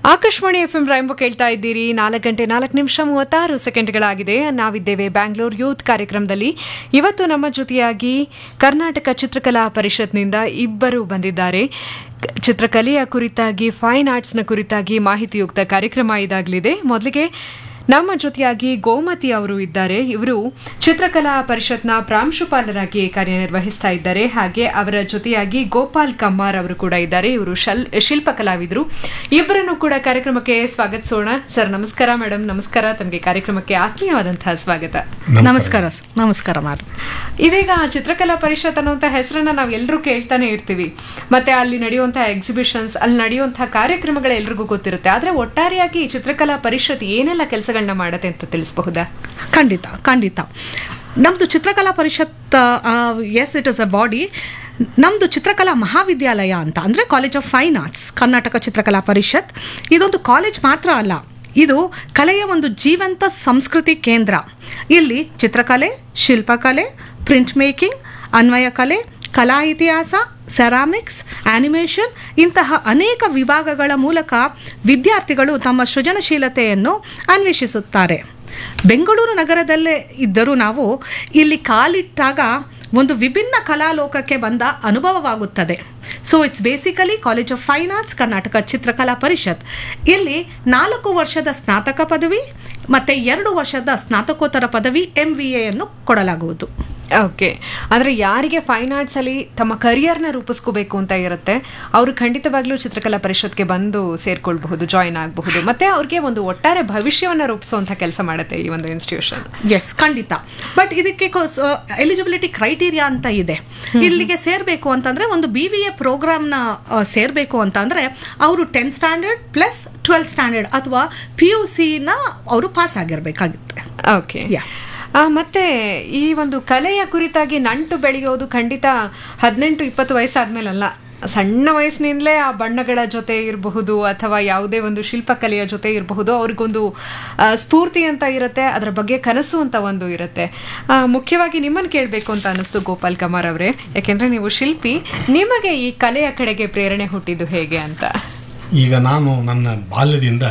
Akashvani F M ರಾಯಂಬ ಕೇಳ್ತಾ ಇದ್ದೀರಿ ನಾಲ್ಕು ಗಂಟೆ ನಾಲ್ಕು ನಿಮಿಷ ಮೂವತ್ತಾರು ಸೆಕೆಂಡ್ಗಳಾಗಿದೆ ನಾವಿದ್ದೇವೆ ಬ್ಯಾಂಗ್ಳೂರ್ ಯೂತ್ ಕಾರ್ಯಕ್ರಮದಲ್ಲಿ ಇವತ್ತು ನಮ್ಮ ಜೊತೆಯಾಗಿ ಕರ್ನಾಟಕ ಚಿತ್ರಕಲಾ ಪರಿಷತ್ನಿಂದ ಇಬ್ಬರು ಬಂದಿದ್ದಾರೆ ಕ- ಚಿತ್ರಕಲೆಯ ಕುರಿತಾಗಿ ಫೈನ್ ಆರ್ಟ್ಸ್ನ ಕುರಿತಾಗಿ ಮಾಹಿತಿಯುಕ್ತ ಕಾರ್ಯಕ್ರಮ ಇದಾಗಲಿದೆ ಮೊದಲಿಗೆ ನಮ್ಮ ಜೊತೆಯಾಗಿ ಗೋಮತಿ ಅವರು ಇದ್ದಾರೆ ಇವರು ಚಿತ್ರಕಲಾ ಪರಿಷತ್ನ ಪ್ರಾಂಶುಪಾಲರಾಗಿ ಕಾರ್ಯನಿರ್ವಹಿಸ್ತಾ ಇದ್ದಾರೆ ಹಾಗೆ ಅವರ ಜೊತೆಯಾಗಿ ಗೋಪಾಲ್ ಕಮ್ಮಾರ್ ಅವರು ಕೂಡ ಇದ್ದಾರೆ ಇವರು ಶಲ್ ಶಿಲ್ಪ ಕಲಾವಿದರು ಇಬ್ಬರನ್ನು ಕೂಡ ಕಾರ್ಯಕ್ರಮಕ್ಕೆ ಸ್ವಾಗತಿಸೋಣ ಸರ್ ನಮಸ್ಕಾರ ಮೇಡಮ್ ನಮಸ್ಕಾರ ತಮಗೆ ಕಾರ್ಯಕ್ರಮಕ್ಕೆ ಆತ್ಮೀಯವಾದಂತಹ ಸ್ವಾಗತ ನಮಸ್ಕಾರ ನಮಸ್ಕಾರ ಮಾರು ಇದೀಗ ಚಿತ್ರಕಲಾ ಪರಿಷತ್ ಅನ್ನುವಂಥ ಹೆಸರನ್ನ ನಾವು ಎಲ್ಲರೂ ಕೇಳ್ತಾನೆ ಇರ್ತೀವಿ ಮತ್ತೆ ಅಲ್ಲಿ ನಡೆಯುವಂತಹ ಎಕ್ಸಿಬಿಷನ್ಸ್ ಅಲ್ಲಿ ನಡೆಯುವಂತಹ ಕಾರ್ಯಕ್ರಮಗಳು ಎಲ್ರಿಗೂ ಗೊತ್ತಿರುತ್ತೆ ಆದ್ರೆ ಒಟ್ಟಾರೆಯಾಗಿ ಈ ಚಿತ್ರಕಲಾ ಪರಿಷತ್ ಏನೆಲ್ಲ ಕೆಲಸಗಳನ್ನ ಮಾಡತ್ತೆ ಅಂತ ತಿಳಿಸಬಹುದಾ ಖಂಡಿತ ಖಂಡಿತ ನಮ್ಮದು Chitrakala Parishath yes it is a body ನಮ್ಮದು ಚಿತ್ರಕಲಾ ಮಹಾವಿದ್ಯಾಲಯ ಅಂತ ಅಂದರೆ college of fine arts Karnataka Chitrakala Parishath ಇದೊಂದು ಕಾಲೇಜ್ ಮಾತ್ರ ಅಲ್ಲ ಇದು ಕಲೆಯ ಒಂದು ಜೀವಂತ ಸಂಸ್ಕೃತಿ ಕೇಂದ್ರ ಇಲ್ಲಿ ಚಿತ್ರಕಲೆ ಶಿಲ್ಪಕಲೆ ಪ್ರಿಂಟ್ ಮೇಕಿಂಗ್ ಅನ್ವಯ ಕಲೆ ಕಲಾ ಇತಿಹಾಸ ಸೆರಾಮಿಕ್ಸ್ ಆನಿಮೇಷನ್ ಇಂತಹ ಅನೇಕ ವಿಭಾಗಗಳ ಮೂಲಕ ವಿದ್ಯಾರ್ಥಿಗಳು ತಮ್ಮ ಸೃಜನಶೀಲತೆಯನ್ನು ಅನ್ವೇಷಿಸುತ್ತಾರೆ ಬೆಂಗಳೂರು ನಗರದಲ್ಲೇ ಇದ್ದರೂ ನಾವು ಇಲ್ಲಿ ಕಾಲಿಟ್ಟಾಗ ಒಂದು ವಿಭಿನ್ನ ಕಲಾಲೋಕಕ್ಕೆ ಬಂದ ಅನುಭವವಾಗುತ್ತದೆ so it's basically college of fine arts Karnataka Chitrakala Parishath ಇಲ್ಲಿ ನಾಲ್ಕು ವರ್ಷದ ಸ್ನಾತಕ ಪದವಿ ಮತ್ತು ಎರಡು ವರ್ಷದ ಸ್ನಾತಕೋತ್ತರ ಪದವಿ ಎಂ ವಿ ಎಯನ್ನು ಕೊಡಲಾಗುವುದು ಓಕೆ ಅಂದ್ರೆ ಯಾರಿಗೆ ಫೈನ್ ಆರ್ಟ್ಸ್ ಅಲ್ಲಿ ತಮ್ಮ ಕರಿಯರ್ನ ರೂಪಿಸ್ಕೋಬೇಕು ಅಂತ ಇರುತ್ತೆ ಅವರು ಖಂಡಿತವಾಗ್ಲೂ ಚಿತ್ರಕಲಾ ಪರಿಷತ್ಗೆ ಬಂದು ಸೇರ್ಕೊಳ್ಬಹುದು ಜಾಯಿನ್ ಆಗಬಹುದು ಮತ್ತೆ ಅವ್ರಿಗೆ ಒಂದು ಒಟ್ಟಾರೆ ಭವಿಷ್ಯವನ್ನ ರೂಪಿಸುವಂತ ಕೆಲಸ ಮಾಡುತ್ತೆ ಈ ಒಂದು ಇನ್ಸ್ಟಿಟ್ಯೂಷನ್ ಎಸ್ ಖಂಡಿತ ಬಟ್ ಇದಕ್ಕೆ ಎಲಿಜಿಬಿಲಿಟಿ ಕ್ರೈಟೀರಿಯಾ ಅಂತ ಇದೆ ಇಲ್ಲಿಗೆ ಸೇರಬೇಕು ಅಂತಂದ್ರೆ ಒಂದು ಬಿ ವಿ ಎ ಪ್ರೋಗ್ರಾಮ್ನ ಸೇರಬೇಕು ಅಂತಂದ್ರೆ ಅವರು tenth standard plus twelfth standard ಅಥವಾ ಪಿ ಯು ಸಿನ ಅವರು ಪಾಸ್ ಆಗಿರ್ಬೇಕಾಗುತ್ತೆ ಓಕೆ Yeah. ಆ, ಮತ್ತೆ ಈ ಒಂದು ಕಲೆಯ ಕುರಿತಾಗಿ ನಂಟು ಬೆಳೆಯೋದು ಖಂಡಿತ ಹದಿನೆಂಟು ಇಪ್ಪತ್ತು ವಯಸ್ಸಾದ್ಮೇಲಲ್ಲ ಸಣ್ಣ ವಯಸ್ಸಿನಿಂದಲೇ ಆ ಬಣ್ಣಗಳ ಜೊತೆ ಇರಬಹುದು ಅಥವಾ ಯಾವುದೇ ಒಂದು ಶಿಲ್ಪಕಲೆಯ ಜೊತೆ ಇರಬಹುದು ಅವ್ರಿಗೊಂದು ಆ, ಸ್ಫೂರ್ತಿ ಅಂತ ಇರುತ್ತೆ ಅದರ ಬಗ್ಗೆ ಕನಸು ಅಂತ ಒಂದು ಇರುತ್ತೆ ಆ, ಮುಖ್ಯವಾಗಿ ನಿಮ್ಮನ್ನು ಕೇಳಬೇಕು ಅಂತ ಅನಿಸ್ತು ಗೋಪಾಲ್ ಕಮಾರ್ ಅವರೇ ಯಾಕೆಂದ್ರೆ ನೀವು ಶಿಲ್ಪಿ ನಿಮಗೆ ಈ ಕಲೆಯ ಕಡೆಗೆ ಪ್ರೇರಣೆ ಹುಟ್ಟಿದ್ದು ಹೇಗೆ ಅಂತ ಈಗ ನಾನು ನನ್ನ ಬಾಲ್ಯದಿಂದ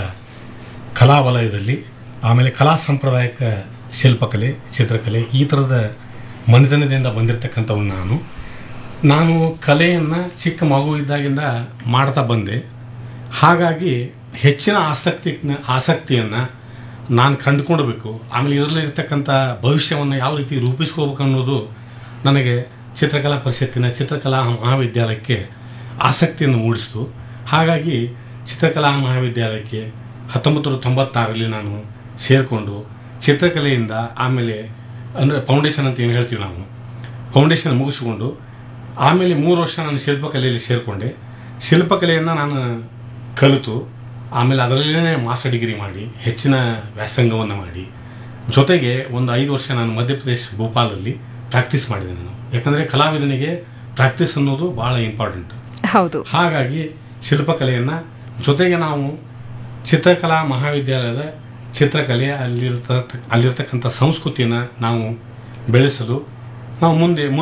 ಕಲಾ ವಲಯದಲ್ಲಿ ಆಮೇಲೆ ಕಲಾ ಸಾಂಪ್ರದಾಯಿಕ ಶಿಲ್ಪಕಲೆ ಚಿತ್ರಕಲೆ ಈ ಥರದ ಮನೆತನದಿಂದ ಬಂದಿರತಕ್ಕಂಥವ್ನು ನಾನು ನಾನು ಕಲೆಯನ್ನು ಚಿಕ್ಕ ಮಗು ಇದ್ದಾಗಿಂದ ಮಾಡ್ತಾ ಬಂದೆ ಹಾಗಾಗಿ ಹೆಚ್ಚಿನ ಆಸಕ್ತಿ ಆಸಕ್ತಿಯನ್ನು ನಾನು ಕಂಡುಕೊಳ್ಬೇಕು ಆಮೇಲೆ ಇದರಲ್ಲಿ ಇರ್ತಕ್ಕಂಥ ಭವಿಷ್ಯವನ್ನು ಯಾವ ರೀತಿ ರೂಪಿಸ್ಕೋಬೇಕು ಅನ್ನೋದು ನನಗೆ ಚಿತ್ರಕಲಾ ಪರಿಷತ್ತಿನ ಚಿತ್ರಕಲಾ ಮಹಾವಿದ್ಯಾಲಯಕ್ಕೆ ಆಸಕ್ತಿಯನ್ನು ಮೂಡಿಸಿತು ಹಾಗಾಗಿ ಚಿತ್ರಕಲಾ ಮಹಾವಿದ್ಯಾಲಯಕ್ಕೆ ಹತ್ತೊಂಬತ್ತು ನೂರ ತೊಂಬತ್ತಾರರಲ್ಲಿ ನಾನು ಸೇರಿಕೊಂಡು ಚಿತ್ರಕಲೆಯಿಂದ ಆಮೇಲೆ ಅಂದರೆ ಫೌಂಡೇಶನ್ ಅಂತ ಏನು ಹೇಳ್ತೀವಿ ನಾವು ಫೌಂಡೇಶನ್ ಮುಗಿಸ್ಕೊಂಡು ಆಮೇಲೆ ಮೂರು ವರ್ಷ ನಾನು ಶಿಲ್ಪಕಲೆಯಲ್ಲಿ ಸೇರಿಕೊಂಡೆ ಶಿಲ್ಪಕಲೆಯನ್ನು ನಾನು ಕಲಿತು ಆಮೇಲೆ ಅದರಲ್ಲೇ ಮಾಸ್ಟರ್ ಡಿಗ್ರಿ ಮಾಡಿ ಹೆಚ್ಚಿನ ವ್ಯಾಸಂಗವನ್ನು ಮಾಡಿ ಜೊತೆಗೆ ಒಂದು ಐದು ವರ್ಷ ನಾನು ಮಧ್ಯಪ್ರದೇಶ ಭೋಪಾಲಲ್ಲಿ ಪ್ರಾಕ್ಟೀಸ್ ಮಾಡಿದೆ ನಾನು ಯಾಕಂದರೆ ಕಲಾವಿದನಿಗೆ ಪ್ರಾಕ್ಟೀಸ್ ಅನ್ನೋದು ಭಾಳ ಇಂಪಾರ್ಟೆಂಟ್ ಹೌದು ಹಾಗಾಗಿ ಶಿಲ್ಪಕಲೆಯನ್ನು ಜೊತೆಗೆ ನಾವು ಚಿತ್ರಕಲಾ ಮಹಾವಿದ್ಯಾಲಯದ ಚಿತ್ರಕಲೆ ಅಲ್ಲಿರ್ತ ಅಲ್ಲಿರ್ತಕ್ಕಂಥ ಸಂಸ್ಕೃತಿಯನ್ನು ನಾವು ಬೆಳೆಸಲು ನಾವು ಮುಂದೆ